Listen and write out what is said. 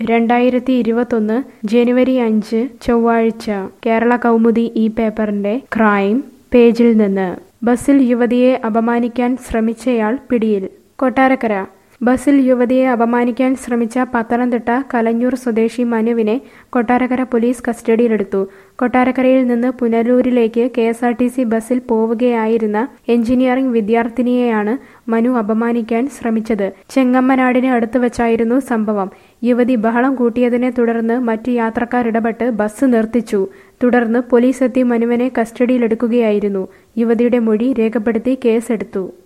രണ്ടായിരത്തി ഇരുപത്തൊന്ന് ജനുവരി അഞ്ച് ചൊവ്വാഴ്ച കേരള കൗമുദി ഈ പേപ്പറിന്റെ ക്രൈം പേജിൽ നിന്ന് ബസ്സിൽ യുവതിയെ അപമാനിക്കാൻ ശ്രമിച്ചയാൾ പിടിയിൽ കൊട്ടാരക്കര ബസ്സിൽ യുവതിയെ അപമാനിക്കാൻ ശ്രമിച്ച പത്തനംതിട്ട കലഞ്ഞൂർ സ്വദേശി മനുവിനെ കൊട്ടാരക്കര പോലീസ് കസ്റ്റഡിയിലെടുത്തു കൊട്ടാരക്കരയിൽ നിന്ന് പുനലൂരിലേക്ക് K S R T C ബസ്സിൽ പോവുകയായിരുന്ന എഞ്ചിനീയറിംഗ് വിദ്യാർത്ഥിനിയെയാണ് മനു അപമാനിക്കാൻ ശ്രമിച്ചത് ചെങ്ങമ്മനാടിന് അടുത്ത് വച്ചായിരുന്നു സംഭവം യുവതി ബഹളം കൂട്ടിയതിനെ തുടർന്ന് മറ്റു യാത്രക്കാർ ഇടപെട്ട് ബസ് നിർത്തിച്ചു തുടർന്ന് പോലീസ് എത്തി മനുവിനെ കസ്റ്റഡിയിലെടുക്കുകയായിരുന്നു യുവതിയുടെ മൊഴി രേഖപ്പെടുത്തി കേസെടുത്തു